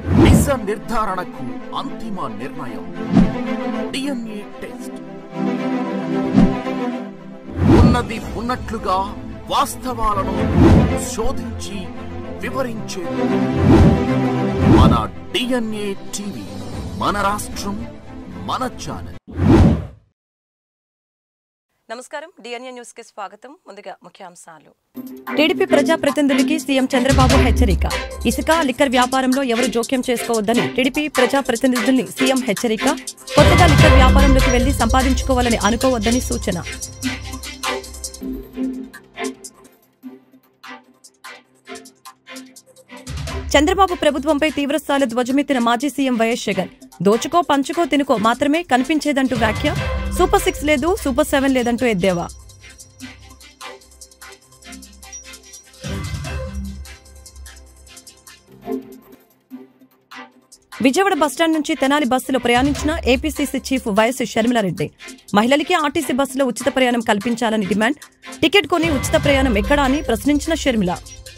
దిశ నిర్ధారణకు అంతిమ నిర్ణయం డిఎన్ఏ టెస్ట్ ఉన్నది ఉన్నట్లుగా వాస్తవాలను శోధించి వివరించే మన డిఎన్ఏ టీవీ మన రాష్ట్రం మన ఛానల్ నమస్కారం డిఎన్ఏ న్యూస్ కి స్వాగతం ముందుగా ముఖ్యాంశాలు టీడీపీ ప్రజాప్రతినిధులకి సీఎం చంద్రబాబు హెచ్చరిక ఇసుక లిక్కర్ వ్యాపారంలో ఎవరు జోక్యం చేసుకోవద్దని టీడీపీ ప్రజాప్రతినిధుల్ని సీఎం హెచ్చరిక కొత్తగా లిక్కర్ వ్యాపారంలోకి వెళ్లి సంపాదించుకోవాలని అనుకోవద్దని సూచన చంద్రబాబు ప్రభుత్వంపై తీవ్రస్థాయిలో ధ్వజమెత్తిన మాజీ సీఎం వైఎస్ జగన్ దోచుకో పంచుకో తినుకో మాత్రమే కనిపించేదంటూ వ్యాఖ్య సూపర్ సిక్స్ లేదు సూపర్ సెవెన్ లేదంటూ ఎద్దేవా విజయవాడ బస్టాండ్ నుంచి తెనాలి బస్సులో ప్రయాణించిన ఏపీసీసీ చీఫ్ వైఎస్ షర్మిలారెడ్డి మహిళలకి ఆర్టీసీ బస్సులో ఉచిత ప్రయాణం కల్పించాలని డిమాండ్ టికెట్ కొని ఉచిత ప్రయాణం ఎక్కడా అని ప్రశ్నించిన షర్మిల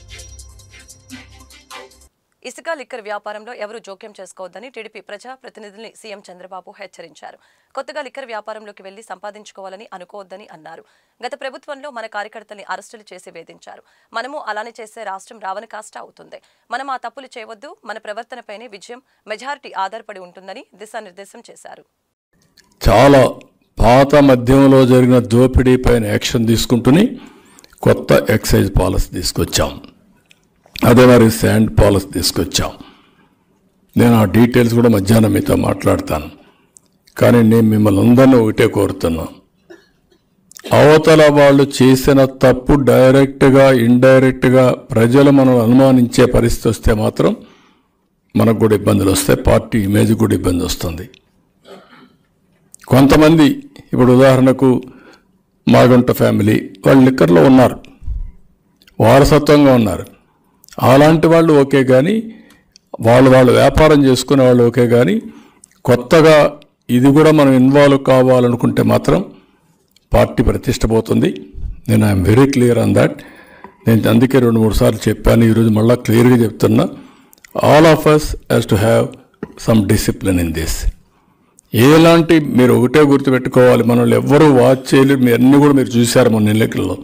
ఇసుక లిక్కర్ వ్యాపారంలో ఎవరు జోక్యం చేసుకోవద్దని టీడీపీ ప్రజా ప్రతినిధుల్ని సీఎం చంద్రబాబు హెచ్చరించారు కొత్తగా లిక్కర్ వ్యాపారంలోకి వెళ్లి సంపాదించుకోవాలని అనుకోవద్దని అన్నారు గత ప్రభుత్వంలో మన కార్యకర్తల్ని అరెస్టులు చేసి వేధించారు మనము అలానే చేస్తే రాష్ట్రం రావని కాష్ట అవుతుంది మనం ఆ తప్పులు చేయవద్దు మన ప్రవర్తనపైనే విజయం మెజారిటీ ఆధారపడి ఉంటుందని దిశానిర్దేశం చేశారు చాలా పాత మద్యంలో జరిగిన దోపిడీ పైన యాక్షన్ తీసుకుంటూనే కొత్త ఎక్సైజ్ పాలసీ తీసుకొచ్చాం అదే మరి శాండ్ పాలసీ తీసుకొచ్చాం నేను ఆ డీటెయిల్స్ కూడా మధ్యాహ్నం మీతో మాట్లాడతాను కానీ నేను మిమ్మల్ని అందరినీ ఒకటే కోరుతున్నా అవతల వాళ్ళు చేసిన తప్పు డైరెక్ట్గా ఇండైరెక్ట్గా ప్రజలు మనం అనుమానించే పరిస్థితి వస్తే మాత్రం మనకు కూడా ఇబ్బందులు వస్తాయి పార్టీ ఇమేజ్ కూడా ఇబ్బంది వస్తుంది కొంతమంది ఇప్పుడు ఉదాహరణకు మాగుంట ఫ్యామిలీ వాళ్ళు లిక్కర్లో ఉన్నారు వారసత్వంగా ఉన్నారు అలాంటి వాళ్ళు ఓకే కానీ వాళ్ళు వాళ్ళు వ్యాపారం చేసుకునే వాళ్ళు ఓకే కానీ కొత్తగా ఇది కూడా మనం ఇన్వాల్వ్ కావాలనుకుంటే మాత్రం పార్టీ ప్రతిష్ట పోతుంది నేను I'm very clear on that నేను అందుకే రెండు మూడు సార్లు చెప్పాను ఈరోజు మళ్ళీ క్లియర్గా చెప్తున్నా all of us has to have some discipline in this ఎలాంటి మీరు ఒకటే గుర్తుపెట్టుకోవాలి మనల్ని ఎవ్వరూ వాచ్ చేయలేరు మీరు అన్నీ కూడా మీరు చూశారు మొన్న ఎన్నికల్లో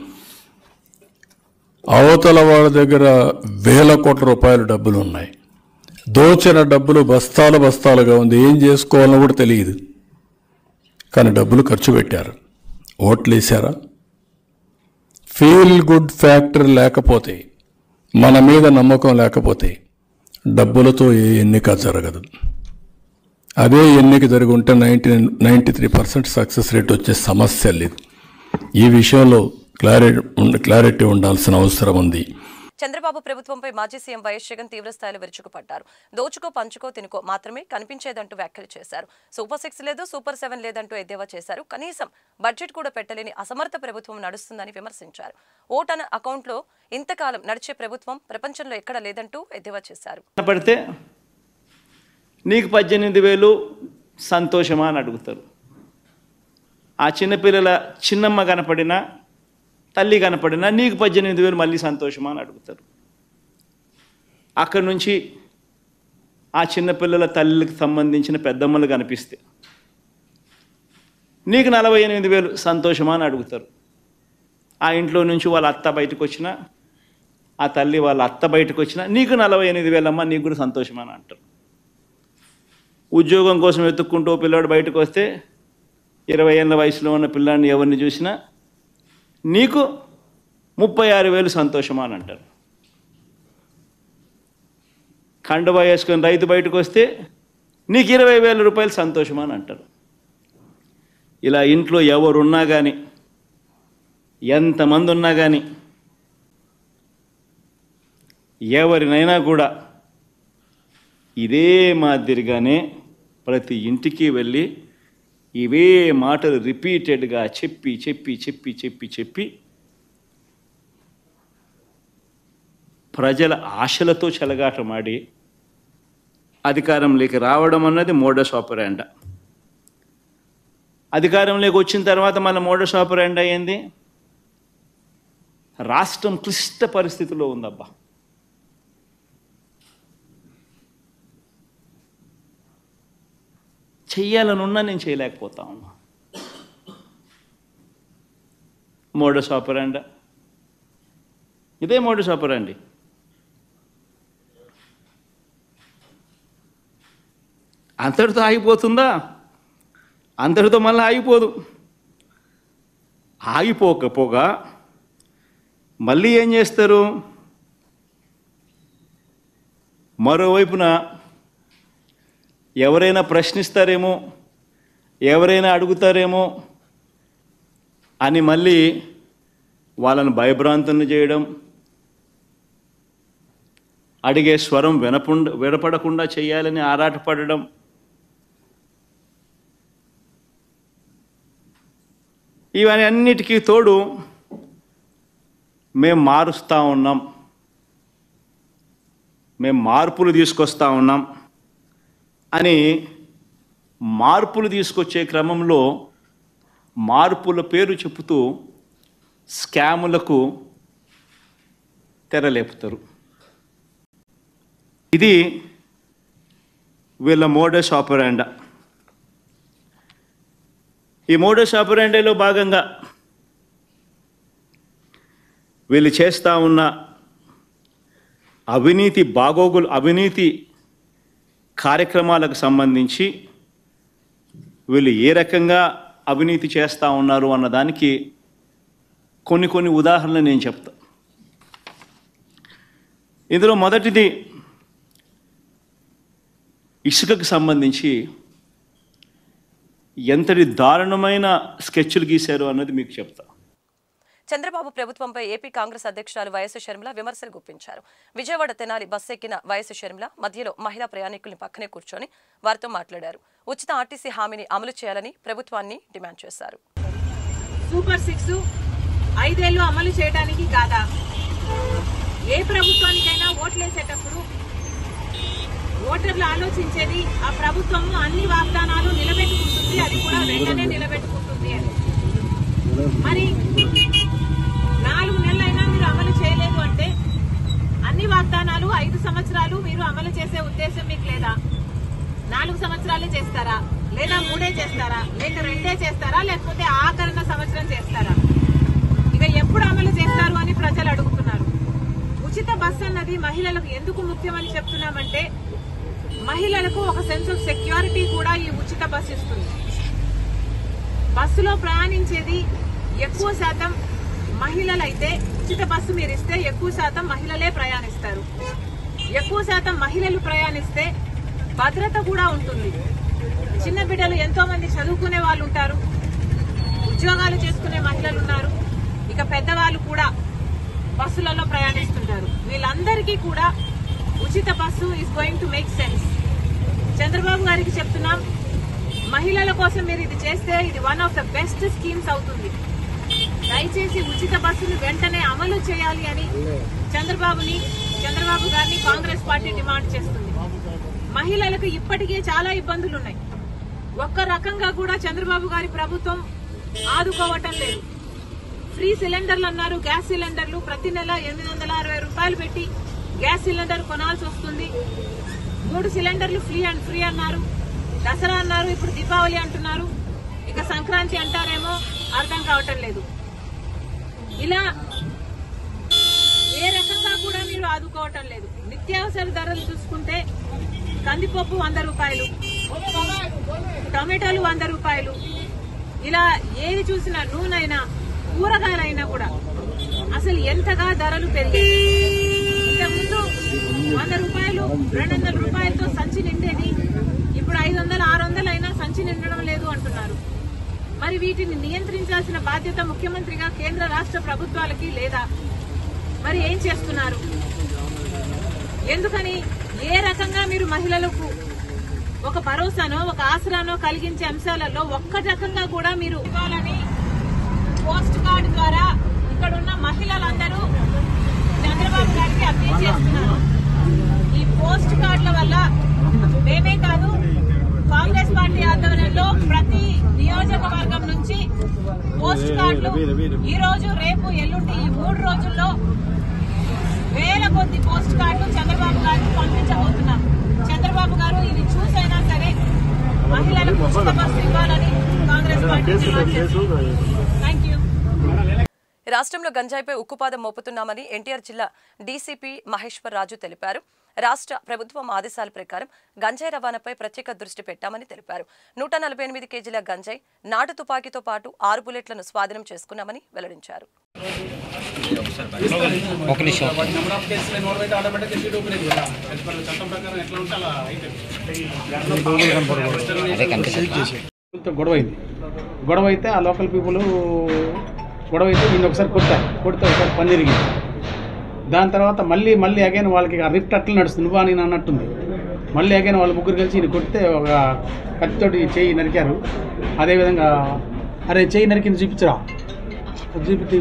అవతల వాళ్ళ దగ్గర వేల కోట్ల రూపాయల డబ్బులు ఉన్నాయి దోచిన డబ్బులు బస్తాలు బస్తాలుగా ఉంది ఏం చేసుకోవాలో కూడా తెలియదు కానీ డబ్బులు ఖర్చు పెట్టారు ఓట్లు వేశారా ఫీల్ గుడ్ ఫ్యాక్టర్ లేకపోతే మన మీద నమ్మకం లేకపోతే డబ్బులతో ఏ ఎన్నిక జరగదు అదే ఎన్నిక జరిగి ఉంటే ninety ninety three percent success rate వచ్చే సమస్య లేదు ఈ విషయంలో క్లారిటీ క్లారిటీ ఉండాల్సిన అవసరం ఉంది చంద్రబాబు ప్రభుత్వంపై మాజీ సీఎం వైఎస్ జగన్ తీవ్రస్థాయిలో విరుచుకుపడ్డారు దోచుకో పంచుకో తినుకో మాత్రమే కనిపించేదంటూ వ్యాఖ్యలు చేశారు సూపర్ సిక్స్ లేదు సూపర్ సెవెన్ లేదంటూ ఎద్దేవా చేశారు కనీసం బడ్జెట్ కూడా పెట్టలేని అసమర్థ ప్రభుత్వం నడుస్తుందని విమర్శించారు ఓటన అకౌంట్లో ఇంతకాలం నడిచే ప్రభుత్వం ప్రపంచంలో ఎక్కడ లేదంటూ ఎద్దేవా చేశారు పడితే నీకు పద్దెనిమిది వేలు సంతోషమా అని అడుగుతారు ఆ చిన్నపిల్లల చిన్నమ్మ కనపడినా తల్లి కనపడినా నీకు పద్దెనిమిది వేలు మళ్ళీ సంతోషమా అని అడుగుతారు అక్కడి నుంచి ఆ చిన్నపిల్లల తల్లికి సంబంధించిన పెద్దమ్మలు కనిపిస్తే నీకు నలభై ఎనిమిది వేలు సంతోషమా అని అడుగుతారు ఆ ఇంట్లో నుంచి వాళ్ళ అత్త బయటకు వచ్చినా ఆ తల్లి వాళ్ళ అత్త బయటకు వచ్చినా నీకు నలభై ఎనిమిది వేలమ్మ నీకు కూడా సంతోషమా అని అంటారు ఉద్యోగం కోసం వెతుక్కుంటూ ఓ పిల్లాడు బయటకు వస్తే ఇరవై ఏళ్ళ వయసులో ఉన్న పిల్లాడిని ఎవరిని చూసినా నీకు ముప్పై ఆరు వేలు సంతోషమా అని అంటారు కండువా వేసుకొని రైతు బయటకు వస్తే నీకు ఇరవై వేల రూపాయలు సంతోషమా అని అంటారు ఇలా ఇంట్లో ఎవరున్నా కానీ ఎంతమంది ఉన్నా కానీ ఎవరినైనా కూడా ఇదే మాదిరిగానే ప్రతి ఇంటికి వెళ్ళి ఇవే మాటలు రిపీటెడ్గా చెప్పి చెప్పి చెప్పి చెప్పి చెప్పి ప్రజల ఆశలతో చెలగాటమాడి అధికారంలోకి రావడం అన్నది మోడస్ ఆపరాండ అధికారంలోకి వచ్చిన తర్వాత మన మోడస్ ఆపరాండ ఏంది రాష్ట్రం క్లిష్ట పరిస్థితిలో ఉందబ్బా చెయ్యాలని ఉన్నా నేను చేయలేకపోతా ఉన్నా మోడస్ ఆపరాండా ఇదే మోడస్ ఆపరాండి అంతటితో ఆగిపోతుందా అంతటితో మళ్ళీ ఆగిపోదు ఆగిపోకపోగా మళ్ళీ ఏం చేస్తారు మరోవైపున ఎవరైనా ప్రశ్నిస్తారేమో ఎవరైనా అడుగుతారేమో అని మళ్ళీ వాళ్ళని భయభ్రాంతులను చేయడం అడిగే స్వరం వినపుండ వినపడకుండా చేయాలని ఆరాటపడడం ఇవన్నీ అన్నిటికీ తోడు మేము మారుస్తూ ఉన్నాం మేము మార్పులు తీసుకొస్తా ఉన్నాం అని మార్పులు తీసుకొచ్చే క్రమంలో మార్పుల పేరు చెబుతూ స్కాములకు తెరలేపుతారు ఇది వీళ్ళ మోడస్ ఆపరాండా ఈ మోడస్ ఆపరాండాలో భాగంగా వీళ్ళు చేస్తూ ఉన్న అవినీతి బాగోగులు అవినీతి కార్యక్రమాలకు సంబంధించి వీళ్ళు ఏ రకంగా అవినీతి చేస్తూ ఉన్నారు అన్నదానికి కొన్ని కొన్ని ఉదాహరణలు నేను చెప్తా ఇందులో మొదటిది ఇసుకకు సంబంధించి ఎంతటి దారుణమైన స్కెచ్లు గీశారు అన్నది మీకు చెప్తా చంద్రబాబు ప్రభుత్వంపై ఏపీ కాంగ్రెస్ అధ్యక్షురాలు వైఎస్ షర్మిల విమర్శలు గుప్పించారు విజయవాడ తెనాలి బస్సు ఎక్కిన వైఎస్ షర్మిల మధ్యలో మహిళా ప్రయాణికుల్ని పక్కనే కూర్చొని వారితో మాట్లాడారు ఉచిత ఆర్టీసీ హామీని అమలు చేయాలని ప్రభుత్వాన్ని డిమాండ్ చేశారు సూపర్ సిక్స్ ఐదేళ్లు అమలు చేయడానికి కాదా ఏ ప్రభుత్వానికైనా ఓట్లేసేటప్పుడు ఓటర్లు ఆలోచించేది ఆ ప్రభుత్వము అన్ని వాగ్దానాలు నిలబెట్టుకుంటుంది అది కూడా వెంటనే నిలబెట్టుకుంటుంది అని మరి నాలుగు నెలలైనా మీరు అమలు చేయలేదు అంటే అన్ని వాగ్దానాలు ఐదు సంవత్సరాలు మీరు అమలు చేసే ఉద్దేశం మీకు లేదా నాలుగు సంవత్సరాలే చేస్తారా లేదా మూడే చేస్తారా లేక రెండే చేస్తారా లేకపోతే ఆఖరణ సంవత్సరం చేస్తారా ఇక ఎప్పుడు అమలు చేస్తారు అని ప్రజలు అడుగుతున్నారు ఉచిత బస్ అన్నది మహిళలకు ఎందుకు ముఖ్యమని చెప్తున్నామంటే మహిళలకు ఒక సెన్స్ ఆఫ్ సెక్యూరిటీ కూడా ఈ ఉచిత బస్ ఇస్తుంది బస్సులో ప్రయాణించేది ఎక్కువ శాతం మహిళలైతే ఉచిత బస్సు మీరు ఇస్తే ఎక్కువ శాతం మహిళలే ప్రయాణిస్తారు ఎక్కువ శాతం మహిళలు ప్రయాణిస్తే భద్రత కూడా ఉంటుంది చిన్న బిడ్డలు ఎంతో మంది చదువుకునే వాళ్ళు ఉంటారు ఉద్యోగాలు చేసుకునే మహిళలు ఉన్నారు ఇక పెద్దవాళ్ళు కూడా బస్సులలో ప్రయాణిస్తుంటారు వీళ్ళందరికీ కూడా ఉచిత bus is going to make sense Chandrababu గారికి చెప్తున్నాం మహిళల కోసం మీరు ఇది చేస్తే ఇది one of the best schemes అవుతుంది దయచేసి ఉచిత బస్సును వెంటనే అమలు చేయాలి అని చంద్రబాబుని చంద్రబాబు గారిని కాంగ్రెస్ పార్టీ డిమాండ్ చేస్తుంది మహిళలకు ఇప్పటికే చాలా ఇబ్బందులు ఉన్నాయి ఒక్క రకంగా కూడా చంద్రబాబు గారి ప్రభుత్వం ఆదుకోవటం లేదు ఫ్రీ సిలిండర్లు అన్నారు గ్యాస్ సిలిండర్లు ప్రతి నెల ఎనిమిది వందల అరవై రూపాయలు పెట్టి గ్యాస్ సిలిండర్ కొనాల్సి వస్తుంది మూడు సిలిండర్లు ఫ్రీ అండ్ ఫ్రీ అన్నారు దసరా అన్నారు ఇప్పుడు దీపావళి అంటున్నారు ఇక సంక్రాంతి అంటారేమో అర్థం కావటం లేదు ఇలా ఏ రకంగా కూడా మీరు ఆదుకోవటం లేదు నిత్యావసర ధరలు చూసుకుంటే కందిపప్పు వంద రూపాయలు టమాటాలు వంద రూపాయలు ఇలా ఏది చూసినా నూనెైనా కూరగాయలైనా కూడా అసలు ఎంతగా ధరలు పెరిగాయి ఇంతకుముందు వంద రూపాయలు రెండు వందల రూపాయలతో సంచి నిండేది ఇప్పుడు ఐదు వందలు ఆరు వందలు అయినా సంచి నిండడం లేదు అంటున్నారు మరి వీటిని నియంత్రించాల్సిన బాధ్యత ముఖ్యమంత్రిగా కేంద్ర రాష్ట్ర ప్రభుత్వాలకి లేదా మరి ఏం చేస్తున్నారు ఎందుకని ఏ రకంగా మీరు మహిళలకు ఒక భరోసానో ఒక ఆసరానో కలిగించే అంశాలలో ఒక్క రకంగా కూడా మీరు ఇవ్వాలని పోస్ట్ కార్డు ద్వారా ఇక్కడ ఉన్న మహిళలందరూ చంద్రబాబు గారికి అప్పీల్ చేస్తున్నారు ఈ పోస్ట్ కార్డుల వల్ల మేమే కాదు కాంగ్రెస్ పార్టీ ఆధ్వర్యంలో ప్రతి నియోజకవర్గం నుంచి పోస్ట్ కార్డులు ఈ రోజు రేపు ఎల్లుండి ఈ మూడు రోజుల్లో వేల కొద్ది పోస్ట్ కార్డులు చంద్రబాబు గారికి పంపించబోతున్నాం చంద్రబాబు గారు ఇది చూసైనా సరే మహిళలకు థ్యాంక్ యూ రాష్ట్రంలో గంజాయిపై ఉక్కుపాదం మోపుతున్నామని ఎన్టీఆర్ జిల్లా డీసీపీ మహేశ్వర్ రాజు తెలిపారు రాష్ట్ర ప్రభుత్వం ఆదేశాల ప్రకారం గంజాయి రవాణాపై ప్రత్యేక దృష్టి పెట్టామని తెలిపారు నూట నలభై ఎనిమిది కేజీల గంజాయి నాటు తుపాకీతో పాటు ఆరు బుల్లెట్లను స్వాధీనం చేసుకున్నామని వెల్లడించారు తో గొడవ అయింది గొడవ అయితే ఆ లోకల్ పీపుల్ గొడవ అయితే ఈయన ఒకసారి కొట్టారు కొడితే ఒకసారి పని తిరిగింది దాని తర్వాత మళ్ళీ మళ్ళీ అగైన్ వాళ్ళకి ఆ రిఫ్ట్ అట్లా నడుస్తుంది నువ్వా నేను అన్నట్టుంది మళ్ళీ అగైన్ వాళ్ళ ముగ్గురు కలిసి ఈయన కొడితే ఒక కత్తితోటి చేయి నరికారు అదేవిధంగా అరే చేయి నరికింది చూపించరా చూపితే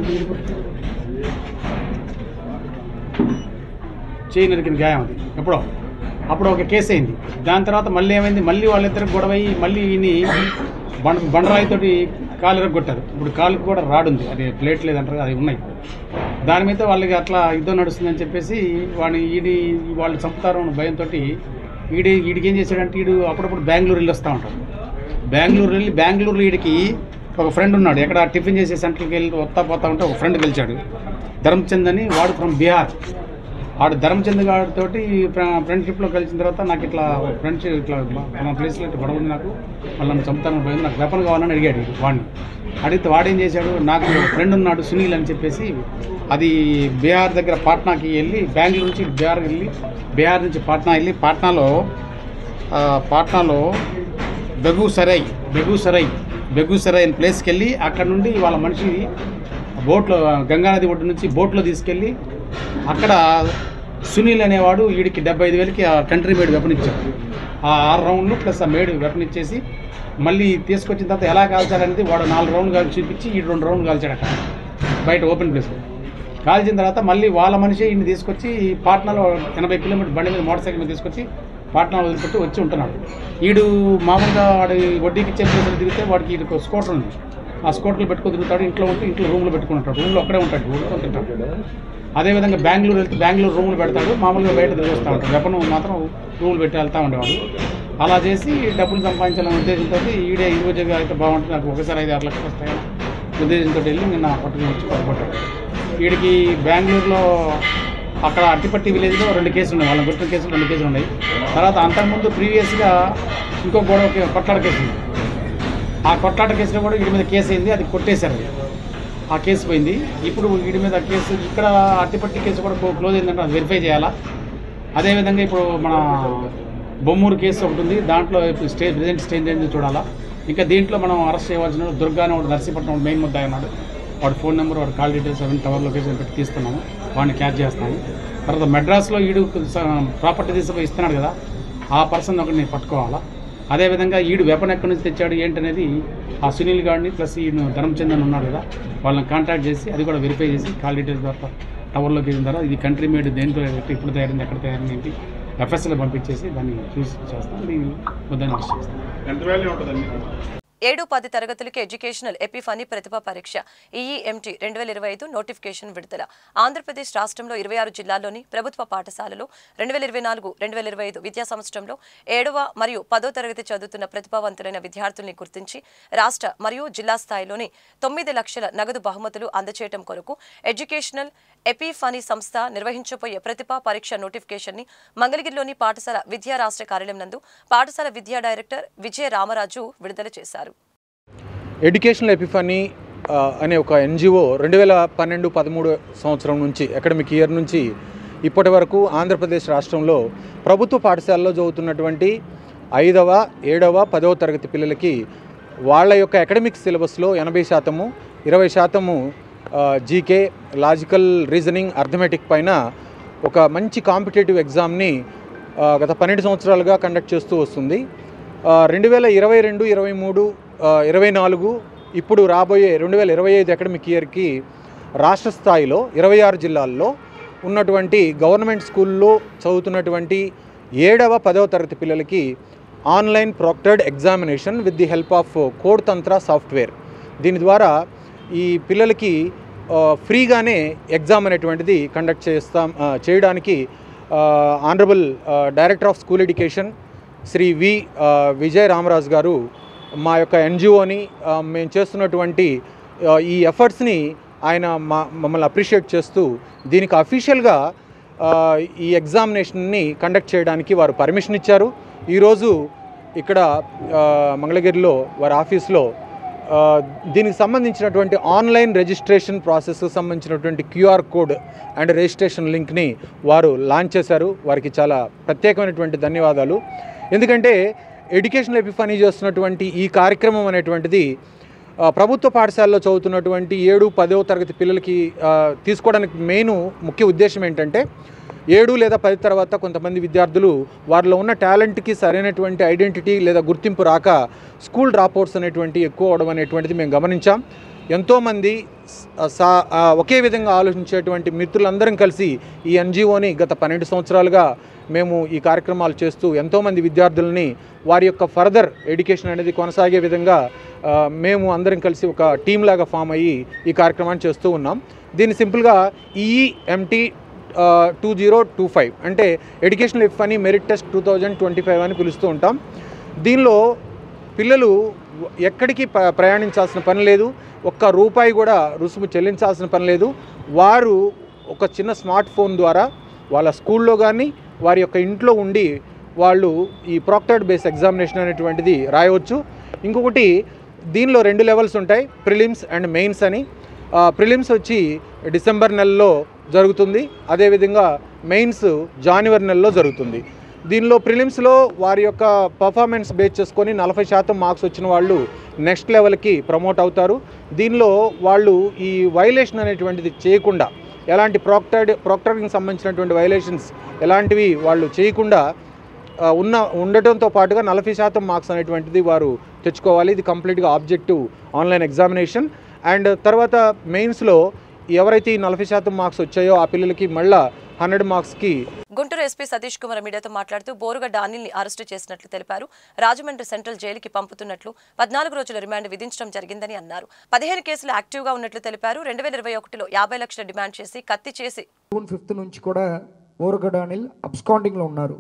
చేయి నరికింది గాయం అది ఎప్పుడో అప్పుడు ఒక కేసు అయింది దాని తర్వాత మళ్ళీ ఏమైంది మళ్ళీ వాళ్ళిద్దరు గొడవ అయ్యి మళ్ళీ ఈయన్ని బండ బండరాయితోటి కాలు కొట్టారు ఇప్పుడు కాలుకి కూడా రాడుంది అది ప్లేట్ లేదంటారు అది ఉన్నాయి దాని మీద వాళ్ళకి అట్లా యుద్ధం నడుస్తుందని చెప్పేసి వాడిని ఈడి వాళ్ళు చంపుతారు అన్న భయంతో ఈడి ఈడికి ఏం చేశాడంటే ఈడు అప్పుడప్పుడు బెంగళూరు వెళ్ళి వస్తూ ఉంటాడు బెంగళూరు వెళ్ళి బెంగళూరు ఈడికి ఒక ఫ్రెండ్ ఉన్నాడు ఎక్కడ టిఫిన్ చేసే సెంటర్కి వెళ్ళి వస్తా పోతా ఉంటే ఒక ఫ్రెండ్ గెలిచాడు ధర్మచంద్ అని వాడు ఫ్రమ్ బీహార్ ఆడు ధర్మచంద్ గారితో ఫ్రెండ్షిప్లో కలిసిన తర్వాత నాకు ఇట్లా ఫ్రెండ్స్ ఇట్లా మన ప్లేస్లో ఇట్లా గొడవ ఉంది నాకు వాళ్ళు నన్ను చంపుతానని పోయింది నాకు వెపన్ కావాలని అడిగాడు వీడు వాడిని అడిగితే వాడేం చేశాడు నాకు ఫ్రెండ్ ఉన్నాడు సునీల్ అని చెప్పేసి అది బీహార్ దగ్గర పాట్నాకి వెళ్ళి బెంగళూరు నుంచి బీహార్ వెళ్ళి బీహార్ నుంచి పాట్నా వెళ్ళి పాట్నాలో ఆ, పాట్నాలో బెగూసరై బెగూసరై బెగూసరై అనే ప్లేస్కి వెళ్ళి అక్కడ నుండి వాళ్ళ మనిషి బోట్లో గంగానది ఒడ్డు నుంచి బోట్లో తీసుకెళ్ళి అక్కడ సునీల్ అనేవాడు వీడికి డెబ్బై ఐదు వేలకి ఆ కంట్రీ మేడ్ వెపన్ ఇచ్చాడు ఆ ఆరు రౌండ్లు ప్లస్ ఆ మేడ్ వెపన్ ఇచ్చేసి మళ్ళీ తీసుకొచ్చిన తర్వాత ఎలా కాల్చాలనేది వాడు నాలుగు రౌండ్లు కాల్చి చూపించి ఈ రెండు రౌండ్లు కాల్చాడు అక్కడ బయట ఓపెన్ ప్లేస్లో కాల్చిన తర్వాత మళ్ళీ వాళ్ళ మనిషి ఈయన తీసుకొచ్చి పాట్నాలో ఎనభై కిలోమీటర్ బండి మీద మోటార్ సైకిల్ మీద తీసుకొచ్చి పాట్నా వదిలిపెట్టి వచ్చి ఉంటున్నాడు వీడు మామూలుగా వాడి వడ్డీకి ఇచ్చే ప్లేసులు తిరిగితే వాడికి వీడికి ఒక స్కూటర్ ఉంది ఆ స్కూటర్లు పెట్టుకొని తిరుగుతాడు ఇంట్లో ఉంటే ఇంట్లో రూమ్లో పెట్టుకుంటాడు రూమ్లో ఒక్కడే ఉంటాడు ఊరుకొని తింటాడు అదేవిధంగా బెంగళూరు వెళ్తే బెంగళూరు రూములు పెడతాడు మామూలుగా బయట తిరిగి వస్తూ ఉంటాడు వెపన్ మాత్రం రూములు పెట్టి వెళ్తూ ఉండేవాడు అలా చేసి డబ్బులు సంపాదించాలనే ఉద్దేశంతో ఈడే ఈ రోజుగా అయితే బాగుంటుంది నాకు ఒకసారి ఐదు ఆరు లక్షలు వస్తాయని ఉద్దేశంతో వెళ్ళి నిన్న పట్టుకుని వచ్చి పట్టుకుంటాడు వీడికి బెంగళూరులో అక్కడ అట్టిపట్టి విలేజ్లో రెండు కేసులు ఉన్నాయి వాళ్ళని కొట్టిన కేసులు రెండు కేసులు ఉన్నాయి తర్వాత అంతకుముందు ప్రీవియస్గా ఇంకో గొడవ కే- కొట్లాట కేసు ఉంది ఆ కొట్లాట కేసులో కూడా వీడి మీద కేసు అయింది అది కొట్టేశారు అది. ఆ కేసు పోయింది ఇప్పుడు వీడి మీద కేసు ఇక్కడ అట్టిపట్టి కేసు కూడా క్లో- క్లోజ్ అయిందంటే అది వెరిఫై చేయాలా అదేవిధంగా ఇప్పుడు మన బొమ్మూరు కేసు ఒకటి ఉంది దాంట్లో ఇప్పుడు స్టే ప్రజెంట్ స్టేజ్ ఏంది చూడాలా ఇంకా దీంట్లో మనం అరెస్ట్ చేయవలసిన వాడు దుర్గా అని వాడు నర్సీపట్నం వాడు మెయిన్ ముద్దాయి ఉన్నాడు వాడి ఫోన్ నెంబర్ వాడి కాల్ డీటెయిల్స్ అవన్నీ టవర్ లొకేషన్ పెట్టి తీస్తున్నాము వాడిని క్యాచ్ చేస్తున్నాము తర్వాత మెడ్రాస్లో ఈడు ప్రాపర్టీ తీసుకుపోయి ఇస్తున్నాడు కదా ఆ పర్సన్ ఒకటి నేను పట్టుకోవాలా అదేవిధంగా ఈడు వెపన్ ఎక్కడి నుంచి తెచ్చాడు ఏంటనేది ఆ సునీల్ గారిని ప్లస్ ఈయన ధర్మచందన్ ఉన్నాడు కదా వాళ్ళని కాంటాక్ట్ చేసి అది కూడా వెరిఫై చేసి కాల్ డీటెయిల్స్ ద్వారా టవర్లోకి వెళ్ళిన తర్వాత ఇది కంట్రీ మేడ్ దేంతో ఇప్పుడు తయారైంది ఎక్కడ తయారైంది ఏంటి ఎఫ్ఎస్ఎల్ పంపించేసి దాన్ని చూసి చేస్తాం దీన్ని ముద్దని అరెస్ట్ చేస్తాం ఏడు పది తరగతులకి ఎడ్యుకేషనల్ ఎపిఫనీ ప్రతిభ పరీక్ష ఈఈఎంటీ రెండు వేల ఇరవై ఐదు నోటిఫికేషన్ విడుదల ఆంధ్రప్రదేశ్ రాష్ట్రంలో ఇరవై ఆరు జిల్లాల్లోని ప్రభుత్వ పాఠశాలలో రెండు వేల ఇరవై నాలుగు రెండు వేల ఇరవై ఐదు విద్యా సంవత్సరంలో ఏడవ మరియు పదో తరగతి చదువుతున్న ప్రతిభావంతులైన విద్యార్థుల్ని గుర్తించి రాష్ట్ర మరియు జిల్లా స్థాయిలోని తొమ్మిది లక్షల నగదు బహుమతులు అందజేయడం కొరకు ఎడ్యుకేషనల్ ఎపిఫనీ సంస్థ నిర్వహించబోయే ప్రతిభా పరీక్ష నోటిఫికేషన్ ని మంగళగిరిలోని పాఠశాల విద్యా రాష్ట్ర కార్యాలయం నందు పాఠశాల విద్యా డైరెక్టర్ విజయ రామరాజు విడుదల చేశారు ఎడ్యుకేషనల్ ఎపిఫనీ ఆ, అనే ఒక ఎన్జిఓ రెండు వేల పన్నెండు పదమూడు సంవత్సరం నుంచి అకాడమిక్ ఇయర్ నుంచి ఇప్పటి వరకు ఆంధ్రప్రదేశ్ రాష్ట్రంలో ప్రభుత్వ పాఠశాలలో చదువుతున్నటువంటి ఐదవ ఏడవ పదవ తరగతి పిల్లలకి వాళ్ళ యొక్క అకాడమిక్ సిలబస్లో ఎనభై శాతము ఇరవై శాతము జీకే లాజికల్ రీజనింగ్ అర్థమెటిక్ పైన ఒక మంచి కాంపిటేటివ్ ఎగ్జామ్ని ఆ, గత పన్నెండు సంవత్సరాలుగా కండక్ట్ చేస్తూ వస్తుంది రెండు వేల ఇరవై రెండు ఇరవై మూడు ఇరవై నాలుగు ఇప్పుడు రాబోయే రెండు వేల ఇరవై ఐదు అకాడమిక్ ఇయర్కి రాష్ట్ర స్థాయిలో ఇరవై ఆరు జిల్లాల్లో ఉన్నటువంటి గవర్నమెంట్ స్కూల్లో చదువుతున్నటువంటి ఏడవ పదవ తరగతి పిల్లలకి online proctored examination with the help of code Tantra software దీని ద్వారా ఈ పిల్లలకి ఆ, ఫ్రీగానే ఎగ్జామ్ అనేటువంటిది కండక్ట్ చేస్తాం ఆ, చేయడానికి honourable director of school education Shri V ఆ, విజయ్ రామరాజు గారు మా యొక్క ఎన్జిఓని మేము చేస్తున్నటువంటి ఆ, ఈ ఎఫర్ట్స్ని ఆయన మా మమ్మల్ని అప్రిషియేట్ చేస్తూ దీనికి అఫీషియల్గా ఈ ఎగ్జామినేషన్ని కండక్ట్ చేయడానికి వారు పర్మిషన్ ఇచ్చారు ఈరోజు ఇక్కడ ఆ, మంగళగిరిలో వారి ఆఫీస్లో ఆ, దీనికి సంబంధించినటువంటి ఆన్లైన్ రిజిస్ట్రేషన్ ప్రాసెస్కి సంబంధించినటువంటి క్యూఆర్ కోడ్ అండ్ రిజిస్ట్రేషన్ లింక్ని వారు లాంచ్ చేశారు వారికి చాలా ప్రత్యేకమైనటువంటి ధన్యవాదాలు ఎందుకంటే ఎడ్యుకేషన్ ఎపిఫనీ చేస్తున్నటువంటి ఈ కార్యక్రమం అనేటువంటిది ఆ, ప్రభుత్వ పాఠశాలలో చదువుతున్నటువంటి ఏడు పదవ తరగతి పిల్లలకి ఆ, తీసుకోవడానికి మెయిన్ ముఖ్య ఉద్దేశం ఏంటంటే ఏడు లేదా పది తర్వాత కొంతమంది విద్యార్థులు వారిలో ఉన్న టాలెంట్కి సరైనటువంటి ఐడెంటిటీ లేదా గుర్తింపు రాక స్కూల్ డ్రాప్అవుట్స్ అనేటువంటి ఎక్కువ అవడం అనేటువంటిది మేము గమనించాం ఎంతోమంది స- సా- ఆ, ఒకే విధంగా ఆలోచించేటువంటి మిత్రులందరం కలిసి ఈ ఎన్జిఓని గత పన్నెండు సంవత్సరాలుగా మేము ఈ కార్యక్రమాలు చేస్తూ ఎంతోమంది విద్యార్థులని వారి యొక్క ఫర్దర్ ఎడ్యుకేషన్ అనేది కొనసాగే విధంగా ఆ, మేము అందరం కలిసి ఒక టీం లాగా ఫామ్ అయ్యి ఈ కార్యక్రమాన్ని చేస్తూ ఉన్నాం దీన్ని సింపుల్గా EMT two zero two five అంటే ఎడ్యుకేషనల్ ఇఫ్ అని merit test two thousand twenty five అని పిలుస్తూ ఉంటాం దీనిలో పిల్లలు ఎక్కడికి ప- ప్రయాణించాల్సిన పని లేదు ఒక్క రూపాయి కూడా రుసుము చెల్లించాల్సిన పని లేదు వారు ఒక చిన్న స్మార్ట్ ఫోన్ ద్వారా వాళ్ళ స్కూల్లో కానీ వారి యొక్క ఇంట్లో ఉండి వాళ్ళు ఈ ప్రాక్టర్డ్ బేస్ ఎగ్జామినేషన్ అనేటువంటిది రాయవచ్చు ఇంకొకటి దీనిలో రెండు లెవెల్స్ ఉంటాయి ప్రిలిమ్స్ అండ్ మెయిన్స్ అని ప్రిలిమ్స్ వచ్చి డిసెంబర్ నెలలో జరుగుతుంది అదేవిధంగా మెయిన్స్ జనవరి నెలలో జరుగుతుంది దీనిలో ప్రిలిమ్స్లో వారి యొక్క పర్ఫార్మెన్స్ బేస్ చేసుకొని నలభై శాతం మార్క్స్ వచ్చిన వాళ్ళు నెక్స్ట్ లెవెల్కి ప్రమోట్ అవుతారు దీనిలో వాళ్ళు ఈ వైలేషన్ అనేటువంటిది చేయకుండా ఎలాంటి ప్రాక్టర్డ్ ప్రాక్టర్కి సంబంధించినటువంటి వైలేషన్స్ ఎలాంటివి వాళ్ళు చేయకుండా ఆ, ఉన్న ఉండటంతో పాటుగా నలభై శాతం మార్క్స్ అనేటువంటిది వారు తెచ్చుకోవాలి ఇది కంప్లీట్గా ఆబ్జెక్టివ్ ఆన్లైన్ ఎగ్జామినేషన్ అండ్ తర్వాత మెయిన్స్లో ఎవరైతే ఈ నలభై శాతం మార్క్స్ వచ్చాయో ఆ పిల్లలకి మళ్ళా హండ్రెడ్ మార్క్స్కి గుంటూరు ఎస్పీ సతీష్ కుమార్ మీడియాతో మాట్లాడుతూ బోరుగడ్డ అనిల్ని అరెస్టు చేసినట్లు తెలిపారు రాజమండ్రి సెంట్రల్ జైలుకి పంపుతున్నట్లు పద్నాలుగు రోజుల రిమాండ్ విధించడం జరిగిందని అన్నారు పదిహేను కేసులు యాక్టివ్గా ఉన్నట్లు తెలిపారు రెండు వేల ఇరవై ఒకటిలో యాభై లక్షల డిమాండ్ చేసి కత్తి చేసి జూన్ ఫిఫ్త్ నుంచి కూడా ఓరగడ అనిల్ అబ్స్కాండింగ్లో ఉన్నారు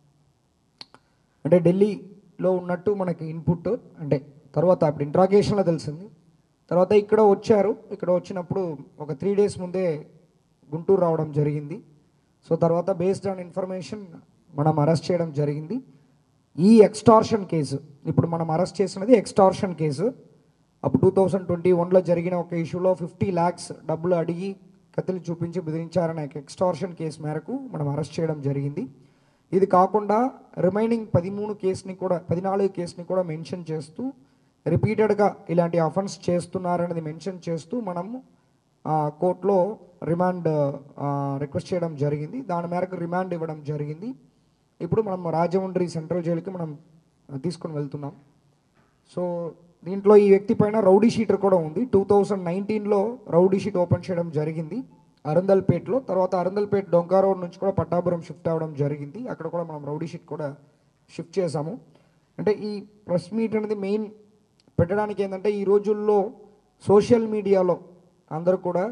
అంటే ఢిల్లీలో ఉన్నట్టు మనకి ఇన్పుట్ అంటే తర్వాత అప్పుడు ఇంట్రాగేషన్లో తెలిసింది తర్వాత ఇక్కడ వచ్చారు ఇక్కడ వచ్చినప్పుడు ఒక త్రీ డేస్ ముందే గుంటూరు రావడం జరిగింది సో తర్వాత బేస్డ్ ఆన్ ఇన్ఫర్మేషన్ మనం అరెస్ట్ చేయడం జరిగింది ఈ ఎక్స్టార్షన్ కేసు ఇప్పుడు మనం అరెస్ట్ చేసినది ఎక్స్టార్షన్ కేసు అప్పుడు టూ థౌజండ్ ట్వంటీ వన్లో జరిగిన ఒక ఇష్యూలో ఫిఫ్టీ ల్యాక్స్ డబ్బులు అడిగి కత్తిలు చూపించి బెదిరించారనే ఎక్స్టార్షన్ కేసు మేరకు మనం అరెస్ట్ చేయడం జరిగింది ఇది కాకుండా రిమైనింగ్ పదిమూడు కేసుని కూడా పద్నాలుగు కేసుని కూడా మెన్షన్ చేస్తూ రిపీటెడ్గా ఇలాంటి అఫెన్స్ చేస్తున్నారనేది మెన్షన్ చేస్తూ మనము ఆ, కోర్టులో రిమాండ్ ఆ, రిక్వెస్ట్ చేయడం జరిగింది దాని మేరకు రిమాండ్ ఇవ్వడం జరిగింది ఇప్పుడు మనం రాజమండ్రి సెంట్రల్ జైలుకి మనం ఆ, తీసుకొని వెళ్తున్నాం సో దీంట్లో ఈ వ్యక్తి పైన రౌడీ షీటర్ కూడా ఉంది టూ థౌజండ్ నైన్టీన్లో రౌడీ షీట్ ఓపెన్ చేయడం జరిగింది అరందల్పేట్లో తర్వాత అరందల్పేట్ డొంకా రోడ్ నుంచి కూడా పట్టాపురం షిఫ్ట్ అవ్వడం జరిగింది అక్కడ కూడా మనం రౌడీ షీట్ కూడా షిఫ్ట్ చేశాము అంటే ఈ ప్రెస్ మీట్ అనేది మెయిన్ పెట్టడానికి ఏంటంటే ఈ రోజుల్లో సోషల్ మీడియాలో అందరూ కూడా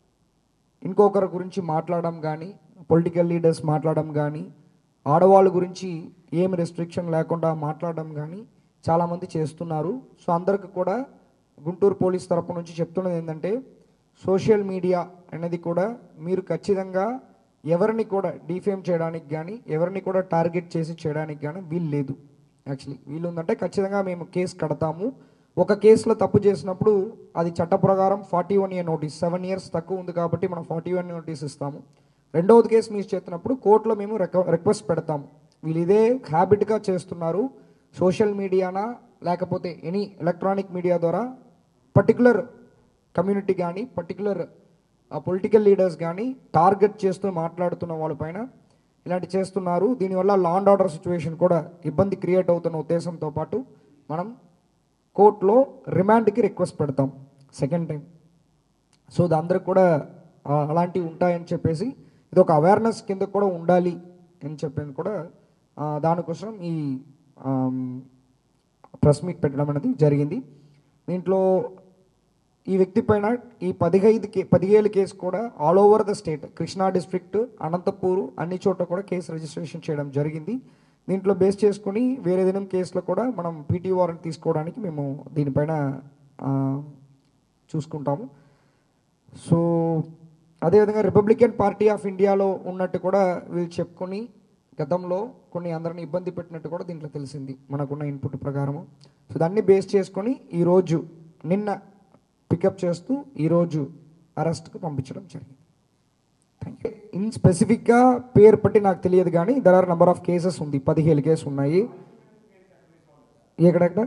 ఇంకొకరి గురించి మాట్లాడడం కానీ పొలిటికల్ లీడర్స్ మాట్లాడడం కానీ ఆడవాళ్ళ గురించి ఏం రెస్ట్రిక్షన్ లేకుండా మాట్లాడడం కానీ చాలామంది చేస్తున్నారు సో అందరికి కూడా గుంటూరు పోలీస్ తరపు నుంచి చెప్తున్నది ఏంటంటే సోషల్ మీడియా అనేది కూడా మీరు ఖచ్చితంగా ఎవరిని కూడా డిఫేమ్ చేయడానికి కానీ ఎవరిని కూడా టార్గెట్ చేసి చేయడానికి కానీ వీలు లేదు యాక్చువల్లీ వీలు ఉందంటే ఖచ్చితంగా మేము కేసు కడతాము ఒక కేసులో తప్పు చేసినప్పుడు అది చట్ట ప్రకారం forty one year notice seven years తక్కువ ఉంది కాబట్టి మనం ఫార్టీ వన్ నోటీస్ ఇస్తాము రెండవది కేసు మీరు చేస్తున్నప్పుడు కోర్టులో మేము రిక- రిక్వెస్ట్ పెడతాము వీళ్ళు ఇదే హ్యాబిట్గా చేస్తున్నారు సోషల్ మీడియానా లేకపోతే ఎనీ ఎలక్ట్రానిక్ మీడియా ద్వారా పర్టికులర్ కమ్యూనిటీ కానీ పర్టికులర్ పొలిటికల్ లీడర్స్ కానీ టార్గెట్ చేస్తూ మాట్లాడుతున్న వాళ్ళపైన ఇలాంటి చేస్తున్నారు దీనివల్ల లా అండ్ ఆర్డర్ సిచ్యువేషన్ కూడా ఇబ్బంది క్రియేట్ అవుతున్న ఉద్దేశంతో పాటు మనం కోర్టులో రిమాండ్కి రిక్వెస్ట్ పెడతాం సెకండ్ టైం సో ఇది అందరికి కూడా ఆ, అలాంటివి ఉంటాయని చెప్పేసి ఇది ఒక అవేర్నెస్ కింద కూడా ఉండాలి అని చెప్పేది కూడా ఆ, దానికోసం ఈ ప్రెస్ మీట్ పెట్టడం అనేది జరిగింది దీంట్లో ఈ వ్యక్తి పైన ఈ పదిహైదు కే పదిహేడు కేసు కూడా all over the state Krishna district Anantapur అన్ని చోట్ల కూడా కేసు రిజిస్ట్రేషన్ చేయడం జరిగింది దీంట్లో బేస్ చేసుకొని వేరే ఏదైనా కేసులో కూడా మనం పీటీ వారెంట్ తీసుకోవడానికి మేము దీనిపైన ఆ, చూసుకుంటాము సో అదేవిధంగా రిపబ్లికన్ పార్టీ ఆఫ్ ఇండియాలో ఉన్నట్టు కూడా వీళ్ళు చెప్పుకొని గతంలో కొన్ని అందరిని ఇబ్బంది పెట్టినట్టు కూడా దీంట్లో తెలిసింది మనకున్న ఇన్పుట్ ప్రకారము సో దాన్ని బేస్ చేసుకొని ఈరోజు నిన్న పికప్ చేస్తూ ఈరోజు అరెస్ట్కి పంపించడం జరిగింది థ్యాంక్ యూ ఇన్ స్పెసిఫిక్గా పేరు పట్టి నాకు తెలియదు కానీ there are number of cases ఉంది పదిహేను కేసు ఉన్నాయి ఎక్కడెక్కడ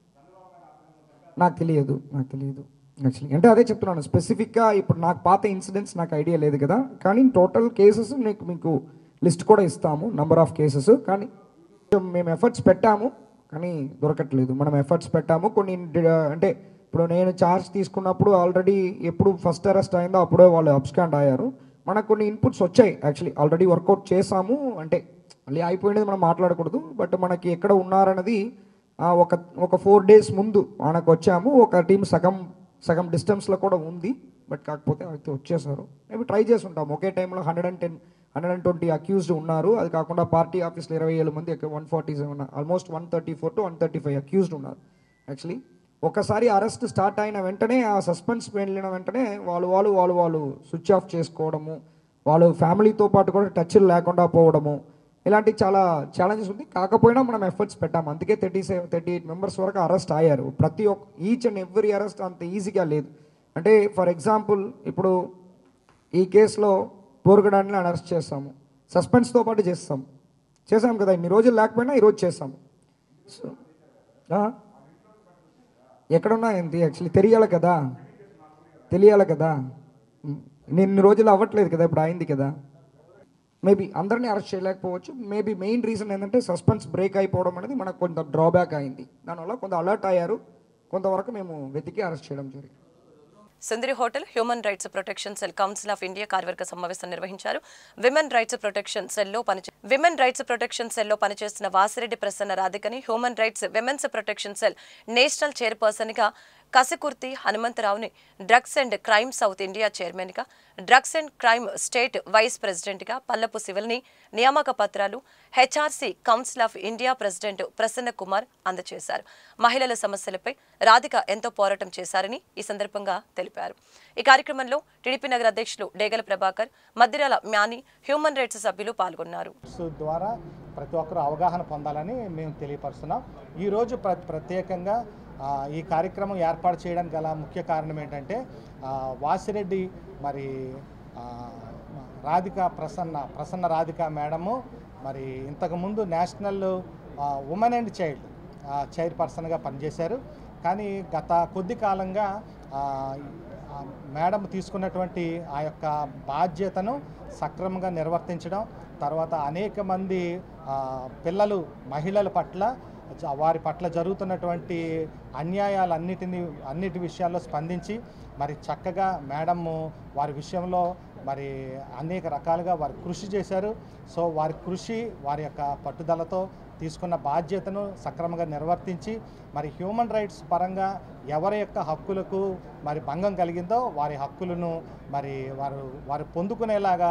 నాకు తెలియదు నాకు తెలియదు యాక్చువల్లీ అంటే అదే చెప్తున్నాను స్పెసిఫిక్గా ఇప్పుడు నాకు పాత ఇన్సిడెంట్స్ నాకు ఐడియా లేదు కదా కానీ టోటల్ కేసెస్ మీకు మీకు లిస్ట్ కూడా ఇస్తాము నంబర్ ఆఫ్ కేసెస్ కానీ మేము ఎఫర్ట్స్ పెట్టాము కానీ దొరకట్లేదు మనం ఎఫర్ట్స్ పెట్టాము కొన్ని డి- అంటే ఇప్పుడు నేను ఛార్జ్ తీసుకున్నప్పుడు ఆల్రెడీ ఎప్పుడు ఫస్ట్ అరెస్ట్ అయిందో అప్పుడే వాళ్ళు అబ్స్కాండ్ అయ్యారు మనకు కొన్ని ఇన్పుట్స్ వచ్చాయి యాక్చువల్లీ ఆల్రెడీ వర్కౌట్ చేసాము అంటే మళ్ళీ అయిపోయినది మనం మాట్లాడకూడదు బట్ మనకి ఎక్కడ ఉన్నారన్నది ఆ, ఒక ఒక ఫోర్ డేస్ ముందు మనకు వచ్చాము ఒక టీం సగం సగం డిస్టెన్స్లో కూడా ఉంది బట్ కాకపోతే అయితే వచ్చేసారు మేబీ ట్రై చేసి ఉంటాం ఒకే టైంలో hundred and ten hundred and twenty accused ఉన్నారు అది కాకుండా పార్టీ ఆఫీస్లో ఇరవై ఏడు మంది one forty seven almost one thirty four to one thirty five accused ఉన్నారు యాక్చువల్లీ ఒకసారి అరెస్ట్ స్టార్ట్ అయిన వెంటనే ఆ సస్పెన్స్ వెళ్ళిన వెంటనే వాళ్ళు వాళ్ళు వాళ్ళు వాళ్ళు స్విచ్ ఆఫ్ చేసుకోవడము వాళ్ళు ఫ్యామిలీతో పాటు కూడా టచ్ లేకుండా పోవడము ఇలాంటి చాలా ఛాలెంజెస్ ఉంది కాకపోయినా మనం ఎఫర్ట్స్ పెట్టాము అందుకే thirty seven thirty eight members వరకు అరెస్ట్ అయ్యారు ప్రతి ఒక్క ఈచ్ అండ్ ఎవ్రీ అరెస్ట్ అంత ఈజీగా లేదు అంటే ఫర్ ఎగ్జాంపుల్ ఇప్పుడు ఈ కేసులో పోరుగడాన్ని అరెస్ట్ చేస్తాము సస్పెన్స్తో పాటు చేస్తాం చేసాం కదా ఇన్ని రోజులు లేకపోయినా ఈరోజు చేస్తాము సో ఆ? ఎక్కడున్నా ఏంటి యాక్చువల్లీ తెలియాలి కదా తెలియాలి కదా ఉమ్, ఇన్ని రోజులు అవ్వట్లేదు కదా ఇప్పుడు అయింది కదా మేబీ అందరినీ అరెస్ట్ చేయలేకపోవచ్చు మేబీ మెయిన్ రీజన్ ఏంటంటే సస్పెన్స్ బ్రేక్ అయిపోవడం అనేది మనకు కొంత డ్రాబ్యాక్ అయింది దానివల్ల కొంత అలర్ట్ అయ్యారు కొంతవరకు మేము వెతికి అరెస్ట్ చేయడం జరిగింది Sundari hotel human rights protection cell council of India కార్యవర్గ సమావేశం నిర్వహించారు విమెన్ రైట్స్ ప్రొటెక్షన్ సెల్లో పనిచే విమెన్ రైట్స్ ప్రొటెక్షన్ సెల్లో పనిచేస్తున్న వాసిరెడ్డి ప్రసన్న రాధికని human rights women's protection cell national chairperson గా కసికుర్తి హనుమంతరావుని drugs and crime south India chairman గా drugs and crime state vice president గా పల్లపు సివిల్ని నియామక పత్రాలు HRC council of India president Prasanna Kumar అందజేశారు మహిళల సమస్యలపై రాధిక ఎంతో పోరాటం చేశారని ఈ సందర్భంగా తెలిపారు ఈ కార్యక్రమంలో టీడీపీ నగర అధ్యక్షులు డేగల ప్రభాకర్ మద్దిరాల మ్యాని హ్యూమన్ రైట్స్ సభ్యులు పాల్గొన్నారు సో ద్వారా ప్రతి ఒక్కరూ అవగాహన పొందాలని మేము తెలియపరుస్తున్నాం ఈరోజు ప్ర ప్రత్యేకంగా ఆ, ఈ కార్యక్రమం ఏర్పాటు చేయడానికి గల ముఖ్య కారణం ఏంటంటే ఆ, వాసిరెడ్డి మరి ఆ, రాధిక ప్రసన్న ప్రసన్న రాధిక మేడము మరి ఇంతకుముందు నేషనల్ ఉమెన్ అండ్ చైల్డ్ చైర్పర్సన్గా పనిచేశారు కానీ గత కొద్ది కాలంగా ఆ, ఆ మేడం తీసుకున్నటువంటి ఆ యొక్క బాధ్యతను సక్రమంగా నిర్వర్తించడం తర్వాత అనేక మంది ఆ, పిల్లలు మహిళల పట్ల జ- వారి పట్ల జరుగుతున్నటువంటి అన్యాయాలన్నిటిని అన్నిటి విషయాల్లో స్పందించి మరి చక్కగా మేడము వారి విషయంలో మరి అనేక రకాలుగా వారు కృషి చేశారు సో వారి కృషి వారి యొక్క పట్టుదలతో తీసుకున్న బాధ్యతను సక్రమంగా నిర్వర్తించి మరి హ్యూమన్ రైట్స్ పరంగా ఎవరి యొక్క హక్కులకు మరి భంగం కలిగిందో వారి హక్కులను మరి వారు వారు పొందుకునేలాగా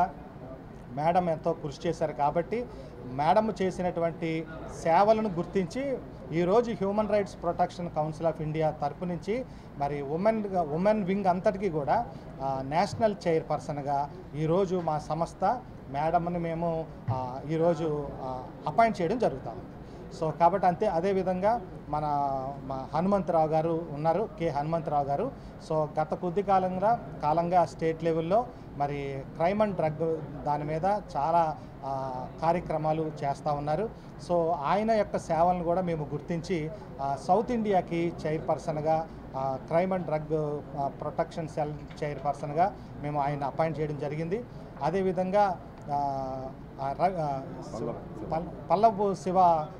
మేడం ఎంతో కృషి చేశారు కాబట్టి మేడం చేసినటువంటి సేవలను గుర్తించి ఈరోజు human rights protection council of India తరపు నుంచి మరి ఉమెన్ ఉమెన్ వింగ్ అంతటికీ కూడా ఆ, నేషనల్ చైర్పర్సన్గా ఈరోజు మా సంస్థ మేడంని మేము ఆ, ఈరోజు ఆ, అపాయింట్ చేయడం జరుగుతూ ఉంది సో కాబట్టి అంతే అదేవిధంగా మన మా హనుమంతరావు గారు ఉన్నారు కె హనుమంతరావు గారు సో గత కొద్ది కాలంగా కాలంగా స్టేట్ లెవెల్లో మరి క్రైమ్ అండ్ డ్రగ్ దాని మీద చాలా ఆ, కార్యక్రమాలు చేస్తూ ఉన్నారు సో ఆయన యొక్క సేవలను కూడా మేము గుర్తించి ఆ, సౌత్ ఇండియాకి చైర్పర్సన్గా ఆ, క్రైమ్ అండ్ డ్రగ్ ఆ, ప్రొటెక్షన్ సెల్ చైర్పర్సన్గా మేము ఆయన అపాయింట్ చేయడం జరిగింది అదేవిధంగా ఆ, ఆ, ర- ఆ, పల్- పల్లపు శివ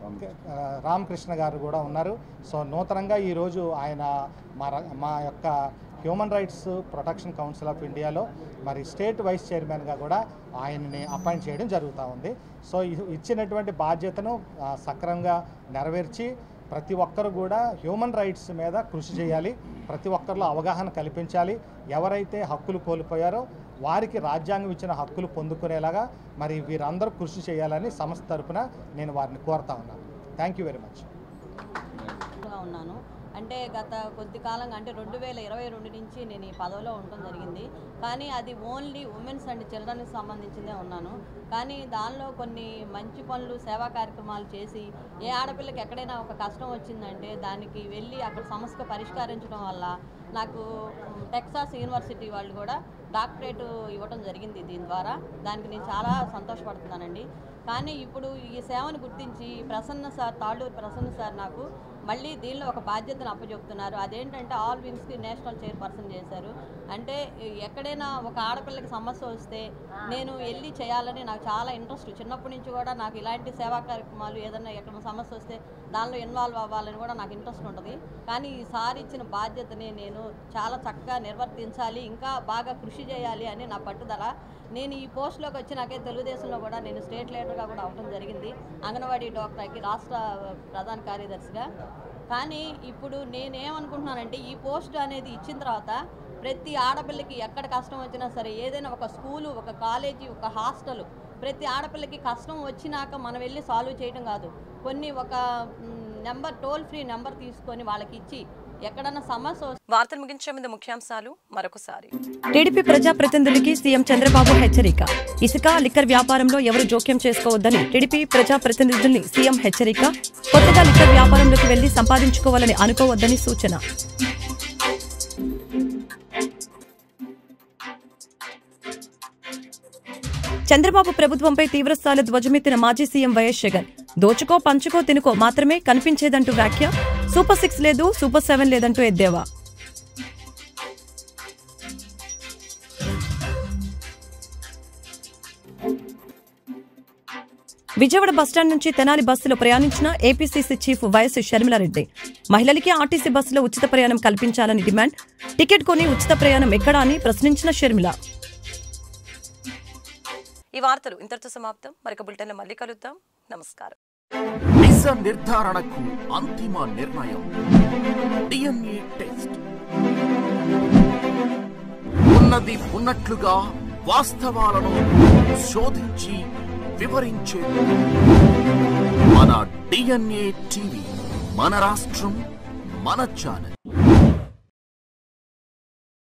ఆ, రామకృష్ణ గారు కూడా ఉన్నారు సో నూతనంగా ఈరోజు ఆయన మా ర- మా యొక్క human rights protection council of ఇండియాలో మరి స్టేట్ వైస్ చైర్మన్గా కూడా ఆయన్ని అపాయింట్ చేయడం జరుగుతూ ఉంది సో ఇ- ఇచ్చినటువంటి బాధ్యతను ఆ, సక్రమంగా నెరవేర్చి ప్రతి ఒక్కరు కూడా హ్యూమన్ రైట్స్ మీద కృషి చేయాలి ప్రతి ఒక్కరిలో అవగాహన కల్పించాలి ఎవరైతే హక్కులు కోల్పోయారో వారికి రాజ్యాంగం ఇచ్చిన హక్కులు పొందుకునేలాగా మరి వీరందరూ కృషి చేయాలని సంస్థ తరపున నేను వారిని కోరుతా ఉన్నాను థ్యాంక్ యూ వెరీ మచ్ గా ఉన్నాను అంటే గత కొద్ది కాలంగా అంటే రెండు వేల ఇరవై రెండు నుంచి నేను ఈ పదవిలో ఉండటం జరిగింది కానీ అది ఓన్లీ ఉమెన్స్ అండ్ చిల్డ్రన్కి సంబంధించిందే ఉన్నాను కానీ దానిలో కొన్ని మంచి పనులు సేవా కార్యక్రమాలు చేసి ఏ ఆడపిల్లకి ఎక్కడైనా ఒక కష్టం వచ్చిందంటే దానికి వెళ్ళి అక్కడ సమస్య పరిష్కరించడం వల్ల నాకు మ్, టెక్సాస్ యూనివర్సిటీ వాళ్ళు కూడా డాక్టరేట్ ఇవ్వడం జరిగింది దీని ద్వారా దానికి నేను చాలా సంతోషపడుతున్నానండి కానీ ఇప్పుడు ఈ సేవను గుర్తించి ప్రసన్న సార్ తాళ్ళూరు ప్రసన్న సార్ నాకు మళ్ళీ దీనిలో ఒక బాధ్యతను అప్పచెప్తున్నారు అదేంటంటే ఆల్ వింగ్స్కి నేషనల్ చైర్పర్సన్ చేశారు అంటే ఎక్కడైనా ఒక ఆడపిల్లకి సమస్య వస్తే నేను వెళ్ళి చేయాలని నాకు చాలా ఇంట్రెస్ట్ చిన్నప్పటి నుంచి కూడా నాకు ఇలాంటి సేవా కార్యక్రమాలు ఏదైనా ఎక్కడ సమస్య వస్తే దానిలో ఇన్వాల్వ్ అవ్వాలని కూడా నాకు ఇంట్రెస్ట్ ఉంటుంది కానీ ఈసారి ఇచ్చిన బాధ్యతని నేను చాలా చక్కగా నిర్వర్తించాలి ఇంకా బాగా కృషి చేయాలి అని నా పట్టుదల నేను ఈ పోస్ట్లోకి వచ్చినాకే తెలుగుదేశంలో కూడా నేను స్టేట్ లీడర్గా కూడా అవడం జరిగింది అంగన్వాడీ డాక్టర్కి రాష్ట్ర ప్రధాన కార్యదర్శిగా కానీ ఇప్పుడు నేనేమనుకుంటున్నానంటే ఈ పోస్ట్ అనేది ఇచ్చిన తర్వాత ప్రతి ఆడపిల్లకి ఎక్కడ కష్టం వచ్చినా సరే ఏదైనా ఒక స్కూలు ఒక కాలేజీ ఒక హాస్టల్ ప్రతి ఆడపిల్లకి కష్టం వచ్చినాక మనం వెళ్ళి సాల్వ్ చేయడం కాదు కొన్ని ఒక నెంబర్ టోల్ ఫ్రీ నెంబర్ తీసుకొని వాళ్ళకి ఇచ్చి ఎక్కడన్నా సమస్య వస్తే వార్తలు ముగించే ముందు ముఖ్యాంశాలు మరొకసారి టీడీపీ ప్రజాప్రతినిధులకి సీఎం చంద్రబాబు హెచ్చరిక ఇసుక లిక్కర్ వ్యాపారంలో ఎవరు జోక్యం చేసుకోవద్దని టీడీపీ ప్రజాప్రతినిధుల్ని సీఎం హెచ్చరిక కొత్తగా లిక్కర్ వ్యాపారంలోకి వెళ్లి సంపాదించుకోవాలని అనుకోవద్దని సూచన చంద్రబాబు ప్రభుత్వంపై తీవ్రస్థాయిలో ధ్వజమెత్తిన మాజీ సీఎం వైఎస్ జగన్ దోచుకో పంచుకో తినుకో మాత్రమే కనిపించేదంటూ వ్యాఖ్య సూపర్ సిక్స్ లేదు సూపర్ సెవెన్ లేదంటూ ఎద్దేవా విజయవాడ బస్టాండ్ నుంచి తెనాలి బస్సులో ప్రయాణించిన ఏపీసీసీ చీఫ్ వైఎస్ షర్మిలారెడ్డి మహిళలకి ఆర్టీసీ బస్సులో ఉచిత ప్రయాణం కల్పించాలని డిమాండ్ టికెట్ కొని ఉచిత ప్రయాణం ఎక్కడా అని ప్రశ్నించిన షర్మిల ఈ వార్తలు ఇంతటితో సమాప్తం మరొక బులెటిన్లో మళ్ళీ కలుద్దాం నమస్కారం నిజ నిర్ధారణకు అంతిమ నిర్ణయం డిఎన్ఏ టెస్ట్ ఉన్నది ఉన్నట్లుగా వాస్తవాలను శోధించి వివరించే మన డిఎన్ఏ టీవీ మన రాష్ట్రం మన ఛానల్